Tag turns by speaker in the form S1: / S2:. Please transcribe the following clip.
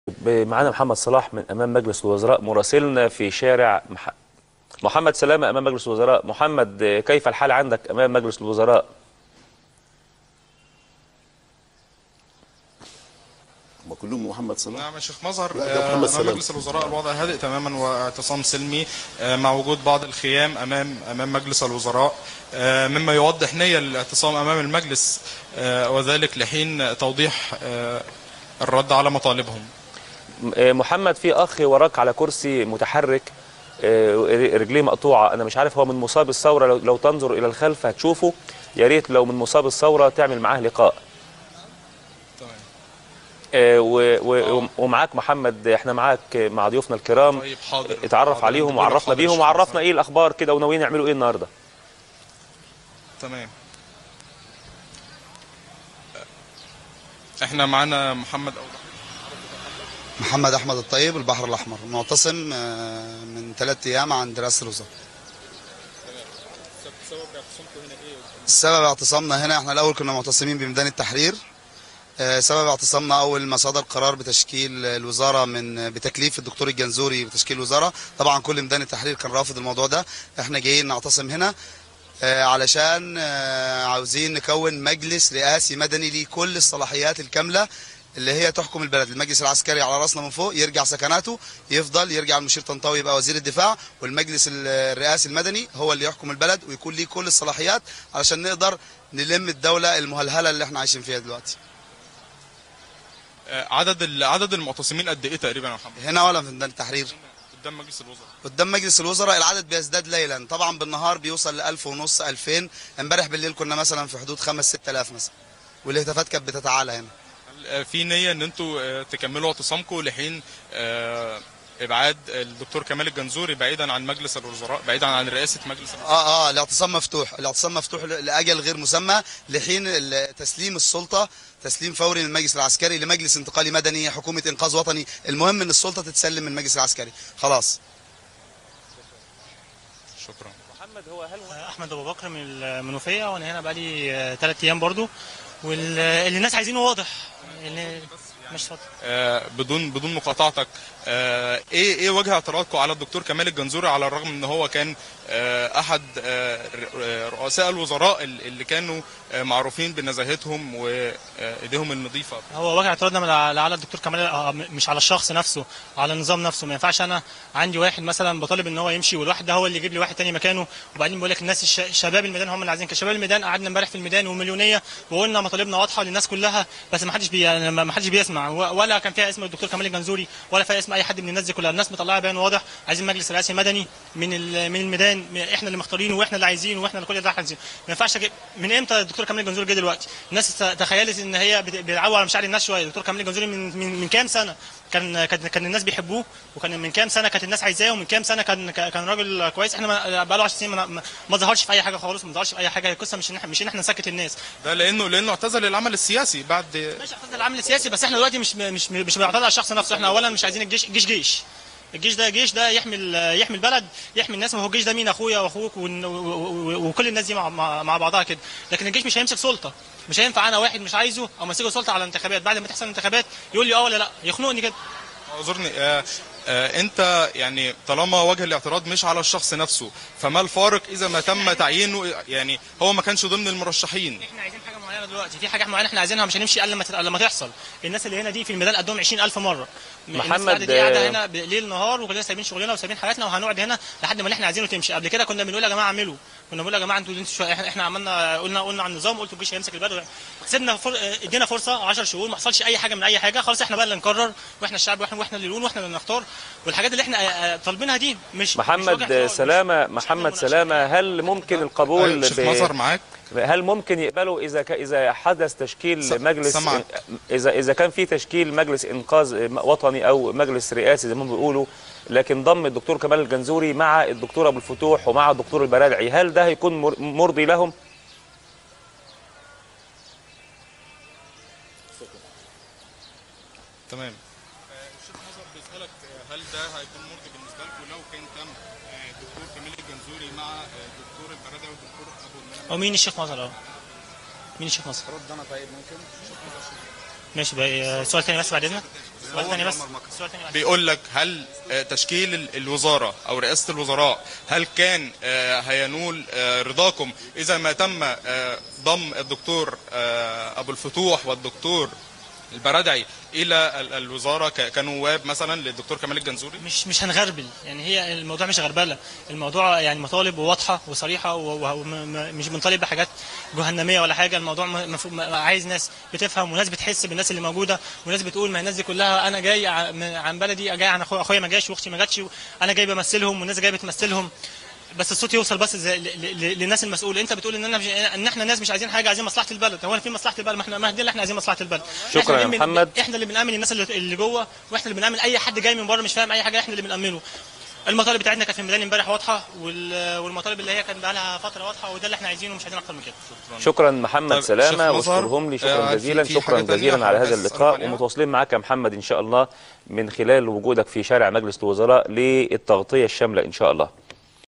S1: معانا محمد صلاح من امام مجلس الوزراء مراسلنا في شارع مح... محمد سلامه امام مجلس الوزراء محمد كيف الحال عندك امام مجلس الوزراء
S2: هم كلهم محمد صلاح
S3: نعم يا شيخ مظهر
S2: لا، ده
S3: آه،
S2: محمد
S3: امام
S2: سلام.
S3: مجلس الوزراء الوضع هادئ تماما واعتصام سلمي آه، مع وجود بعض الخيام امام امام مجلس الوزراء آه، مما يوضح نيه للاعتصام امام المجلس آه، وذلك لحين توضيح آه، الرد على مطالبهم
S1: م- محمد في اخ وراك على كرسي متحرك آه، رجليه مقطوعه انا مش عارف هو من مصاب الثوره لو, لو تنظر الى الخلف هتشوفه يا ريت لو من مصاب الثوره تعمل معاه لقاء
S3: تمام
S1: آه، و- و- ومعاك محمد احنا معاك مع ضيوفنا الكرام
S3: طيب حاضر
S1: اتعرف
S3: حاضر.
S1: عليهم
S3: حاضر
S1: وعرفنا
S3: يا
S1: بيهم
S3: شيخ
S1: وعرفنا
S3: مظهر.
S1: ايه الاخبار كده وناويين يعملوا ايه النهارده
S3: تمام احنا معانا محمد أوضح.
S4: محمد احمد الطيب البحر الاحمر معتصم آه، من ثلاث ايام عند رئاسه الوزراء السبب اعتصامنا هنا احنا الاول كنا معتصمين بميدان التحرير آه، سبب اعتصامنا اول ما صدر قرار بتشكيل الوزاره من بتكليف الدكتور الجنزوري بتشكيل الوزاره طبعا كل ميدان التحرير كان رافض الموضوع ده احنا جايين نعتصم هنا آه، علشان آه، عاوزين نكون مجلس رئاسي مدني ليه كل الصلاحيات الكامله اللي هي تحكم البلد المجلس العسكري على راسنا من فوق يرجع سكناته يفضل يرجع المشير طنطاوي يبقى وزير الدفاع والمجلس ال- الرئاسي المدني هو اللي يحكم البلد ويكون ليه كل الصلاحيات علشان نقدر نلم الدوله المهلهله اللي احنا عايشين فيها دلوقتي
S3: آه، عدد ال- عدد المعتصمين قد ايه تقريبا يا محمد
S4: هنا ولا في ميدان التحرير
S3: قدام مجلس الوزراء
S4: قدام مجلس الوزراء العدد بيزداد ليلا طبعا بالنهار بيوصل ل 1000 ونص 2000 امبارح بالليل كنا مثلا في حدود 5 6000 مثلا والهتافات كانت بتتعالى هنا
S3: هل، آه، في نيه ان انتوا آه، تكملوا اعتصامكم لحين آه، ابعاد الدكتور كمال الجنزوري بعيدا عن مجلس الوزراء بعيدا عن رئاسه مجلس الوزراء
S4: اه اه الاعتصام مفتوح الاعتصام مفتوح ل- لاجل غير مسمى لحين ال- تسليم السلطه تسليم فوري من المجلس العسكري لمجلس انتقالي مدني حكومه انقاذ وطني المهم ان السلطه تتسلم من المجلس العسكري خلاص
S3: شكرا
S1: محمد هو هل
S5: احمد ابو بكر من المنوفيه وانا هنا بقالي ثلاث ايام برضو واللي الناس عايزينه واضح اللي مش اتفضل
S3: آه، بدون بدون مقاطعتك آه، ايه ايه وجه اعتراضكم على الدكتور كمال الجنزوري على الرغم ان هو كان آه، احد آه، ر- رؤساء الوزراء ال- اللي كانوا آه، معروفين بنزاهتهم وايديهم النظيفه
S5: هو وجه اعتراضنا من على على الدكتور كمال آه، مش على الشخص نفسه على النظام نفسه ما ينفعش انا عندي واحد مثلا بطالب ان هو يمشي والواحد ده هو اللي يجيب لي واحد تاني مكانه وبعدين بيقول لك الناس الش- شباب الميدان هم اللي عايزين كده شباب الميدان قعدنا امبارح في الميدان ومليونيه وقلنا مطالبنا واضحه للناس كلها بس ما حدش بي ما حدش بيسمع و- ولا كان فيها اسم الدكتور كمال الجنزوري ولا فيها اسم اي حد من الناس دي كلها الناس مطلعه بيان واضح عايزين مجلس رئاسي مدني من ال- من الميدان م- احنا اللي مختارينه واحنا اللي عايزينه واحنا اللي كل ده احنا عايزينه ما ينفعش أجيب- من امتى الدكتور كمال الجنزوري جه دلوقتي الناس ت- تخيلت ان هي بت- بيلعبوا على مشاعر الناس شويه الدكتور كمال الجنزوري من من, من كام سنه كان كان كان الناس بيحبوه وكان من كام سنه كانت الناس عايزاه ومن كام سنه كان كان راجل كويس احنا ما- بقاله 10 سنين ما- ما ما ظهرش في اي حاجه خالص ما ظهرش في اي حاجه هي القصه مش ان احنا مش ان احنا نسكت الناس
S3: ده لانه لانه اعتزل العمل السياسي بعد
S5: ماشي اعتزل العمل السياسي بس احنا دلوقتي مش مش مش بنعترض على الشخص نفسه احنا اولا مش عايزين الجيش الجيش جيش الجيش ده جيش ده يحمي ال- يحمي البلد يحمي الناس ما هو الجيش ده مين اخويا واخوك ون- و- و- وكل الناس دي مع, مع, مع بعضها كده لكن الجيش مش هيمسك سلطه مش هينفع انا واحد مش عايزه او ماسكه سلطه على الانتخابات بعد ما تحصل الانتخابات يقول لي اه ولا لا يخنقني كده
S3: اعذرني آه، آه، انت يعني طالما وجه الاعتراض مش على الشخص نفسه فما الفارق اذا ما تم تعيينه يعني هو ما كانش ضمن المرشحين
S5: احنا عايزين حاجه معينه دلوقتي في حاجه معينه احنا عايزينها مش هنمشي الا لما تت- لما تحصل الناس اللي هنا دي في الميدان قدهم 20000 مره الناس
S1: محمد،
S5: اللي قاعدة دي قاعده
S1: آه،
S5: هنا ب- ليل نهار وكلنا سايبين شغلنا وسايبين حياتنا وهنقعد هنا لحد ما اللي احنا عايزينه تمشي قبل كده كنا بنقول يا جماعه اعملوا كنا بنقول يا جماعه انتوا انتوا شو- احنا احنا عملنا قلنا قلنا عن النظام قلتوا الجيش هيمسك البلد سيبنا فر... اه، ادينا فرصه 10 شهور ما حصلش اي حاجه من اي حاجه خلاص احنا بقى اللي نقرر واحنا الشعب واحنا واحنا اللي نقول واحنا اللي نختار والحاجات اللي احنا اه، اه، طالبينها دي مش مش وجه
S1: محمد
S5: اعتراض، مش-
S1: سلامه
S5: مش
S1: محمد
S5: مناقشة.
S1: سلامه هل ممكن القبول
S3: شيخ مظهر معاك
S1: هل ممكن يقبلوا اذا ك... اذا حدث تشكيل
S3: س-
S1: مجلس
S3: سمعك.
S1: اذا اذا كان في تشكيل مجلس انقاذ وطني او مجلس رئاسي زي ما بيقولوا لكن ضم الدكتور كمال الجنزوري مع الدكتور ابو الفتوح ومع الدكتور البرادعي هل ده هيكون مر- مرضي لهم
S3: تمام الشيخ مظهر بيسالك آه، هل ده هيكون مرضي بالنسبه لكم لو كان تم آه، الدكتور كمال الجنزوري مع آه، الدكتور البرادعي والدكتور ابو المنام
S5: او مين الشيخ مظهر اه مين الشيخ مظهر
S4: رد انا طيب ممكن
S5: ماشي بقى سؤال تاني بس بعد اذنك سؤال تاني بس سؤال تاني بعد
S3: بيقول لك هل آه، تشكيل ال- الوزاره او رئاسه الوزراء هل كان آه، هينول آه، رضاكم اذا ما تم آه، ضم الدكتور آه، ابو الفتوح والدكتور البرادعي الى ال- الوزاره ك- كنواب مثلا للدكتور كمال الجنزوري
S5: مش مش هنغربل يعني هي الموضوع مش غربله الموضوع يعني مطالب واضحه وصريحه ومش بنطالب بحاجات جهنميه ولا حاجه الموضوع م- مف- م- عايز ناس بتفهم وناس بتحس بالناس اللي موجوده وناس بتقول ما الناس دي كلها انا جاي ع- من- عن بلدي جاي عن أخو- اخويا ما جاش واختي ما جاتش انا جاي بمثلهم والناس جايه بتمثلهم بس الصوت يوصل بس زي ل- ل- للناس المسؤوله انت بتقول ان انا مش ان احنا ناس مش عايزين حاجه عايزين مصلحه البلد هو أنا في مصلحه البلد ما احنا ما احنا احنا عايزين مصلحه البلد
S1: شكراً
S5: إحنا
S1: يا
S5: اللي بن-
S1: محمد.
S5: احنا اللي بنامن الناس اللي, اللي جوه واحنا اللي بنامن اي حد جاي من بره مش فاهم اي حاجه احنا اللي بنامنه المطالب بتاعتنا كانت في الميدان امبارح واضحه وال- والمطالب اللي هي كانت بقى لها فتره واضحه وده اللي احنا عايزينه ومش عايزين اكتر من كده
S1: شكرا محمد
S3: طيب،
S1: سلامه
S3: شيخ مظهر،
S1: واشكرهم لي
S3: آه،
S1: شكرا
S3: في-
S1: جزيلا
S3: في
S1: شكرا
S3: حاجة تانية
S1: جزيلا على هذا
S3: حضرتك
S1: اللقاء
S3: تسألوا عليها؟
S1: ومتواصلين معاك يا محمد ان شاء الله من خلال وجودك في شارع مجلس الوزراء للتغطيه الشامله ان شاء الله